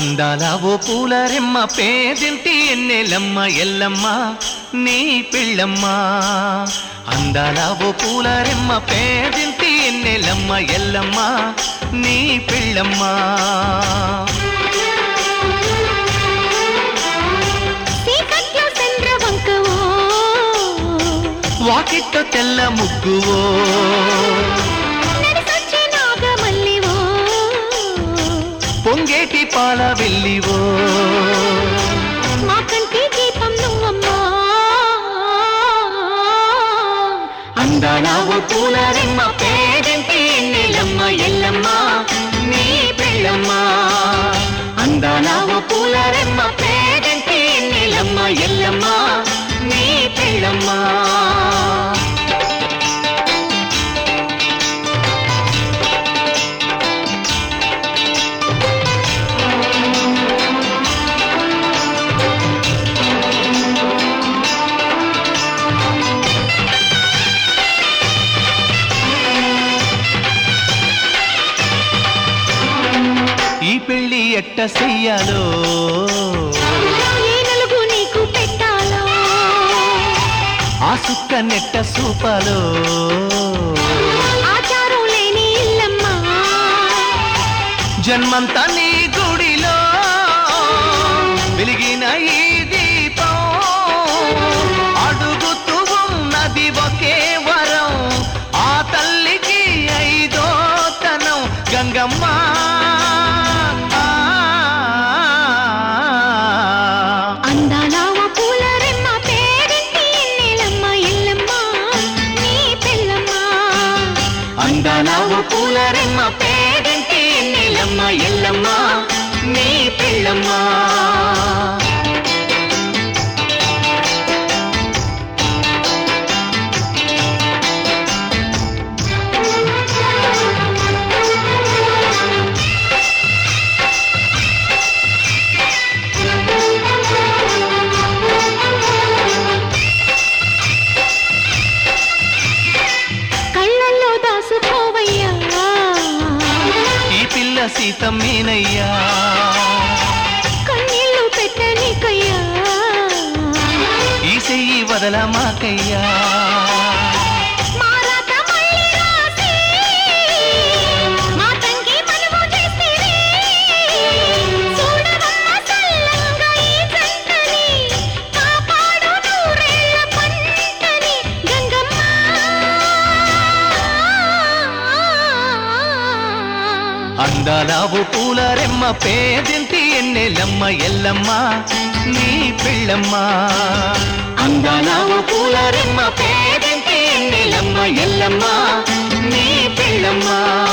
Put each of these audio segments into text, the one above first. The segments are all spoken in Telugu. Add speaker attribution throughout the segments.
Speaker 1: అందాల ఓ పూలరెమ్మ పేదింటి ఎన్నెలమ్మ ఎల్లమ్మ నీ పిల్లమ్మ అందాల ఓ పూలరెమ్మ పేదింటి ఎన్నెలమ్మ ఎల్లమ్మ నీ పిల్లమ్మ
Speaker 2: చీకట్లో చంద్రవంకవో
Speaker 1: వాకిట్ట తెల్ల ముగ్గువో
Speaker 2: నడిసొచ్చే నాగమల్లివో
Speaker 1: పొంగేటి పాల వెళ్ళివో
Speaker 2: మా కంటి దీపం నువ్వమ్మా
Speaker 1: అందాల ఓ పూలరెమ్మ పేదింటి ఎన్నెలమ్మ ఎల్లమ్మ నీ పిల్లమ్మ అందాల ఓ పూలరెమ్మ పేదింటి ఎన్నెలమ్మ ఎల్లమ్మ నీ పిల్లమ్మ ఈ పెళ్ళి ఎట్ట చెయ్యాలో
Speaker 2: ఏ నలుగు నీకు పెట్టాలో
Speaker 1: ఆ సుక్క నెట్ట సూపాలో
Speaker 2: ఆచారం లేని ఇల్లమ్మా
Speaker 1: జన్మంతా నీ గుడిలో వెలిగిన ఈ దీపం అడుగుతూ ఉన్నది ఒకే వరం ఆ తల్లికి ఐదో తనం గంగమ్మ
Speaker 2: అందాల ఓ పూల రెమ్మ పేరింటి ఎన్నెలమ్మ ఎల్లమ్మ నీ పెళ్ళమ్మ
Speaker 1: అందాల ఓ పూలరెమ్మ పేదంటి నీలమ్మ ఎల్లమ్మ నీ పిల్లమ్మ
Speaker 2: కళ్ళల్లో దాసుకోవయ్యా
Speaker 1: ఈ పిల్ల సీతమ్మేనయ్యా
Speaker 2: కన్నీళ్ళు పెట్టనికయ్యా
Speaker 1: ఈ చెయ్యి వదల మాకయ్యా
Speaker 2: మారాత మళ్ళీ రాసి మా తంగి మనము చేసిరి చూడవమ్మ చల్లంగా ఈ జంటని కాపాడు నూరేళ్ల పంటని గంగమ్మ
Speaker 1: అందాల ఓ పూలరెమ్మ పేదింటి ఎన్నెలమ్మ ఎల్లమ్మ నీ పిల్లమ్మ అందాల ఓ పూలరెమ్మ పేదింటి ఎన్నెలమ్మ ఎల్లమ్మ నీ పిల్లమ్మ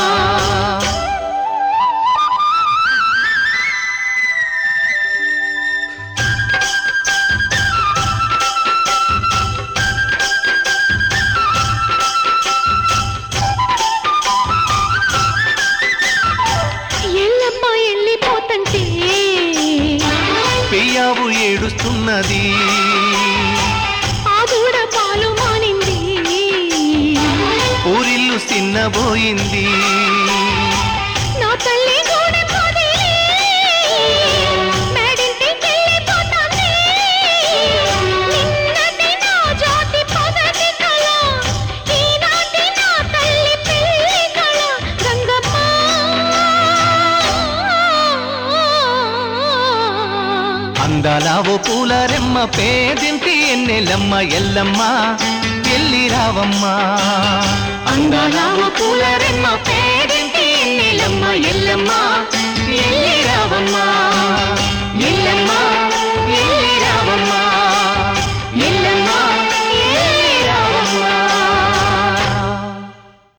Speaker 2: ఎల్లమ్మ వెళ్ళిపోతంటే
Speaker 1: పెయ్యావు ఏడుస్తున్నది
Speaker 2: ఆ దూడ పాలు మానింది
Speaker 1: ఊరిల్లు చిన్నబోయింది
Speaker 2: నా తల్లి గూడె పొదిలి మేడింటికెళ్ళిపోతాంది నిన్నటి నా జ్యోతి పొదటి కళ ఈనాటి నా తల్లి పెళ్లి కళ గంగమ్మ
Speaker 1: అందాల ఓ పూలరెమ్మ పేదింటి ఎన్నెలమ్మ ఎల్లమ్మ ఎల్లి రావమ్మ అందాల ఓ పూలరెమ్మ పేదింటి ఎన్నెలమ్మ ఎల్లమ్మ ఎల్లి రావమ్మ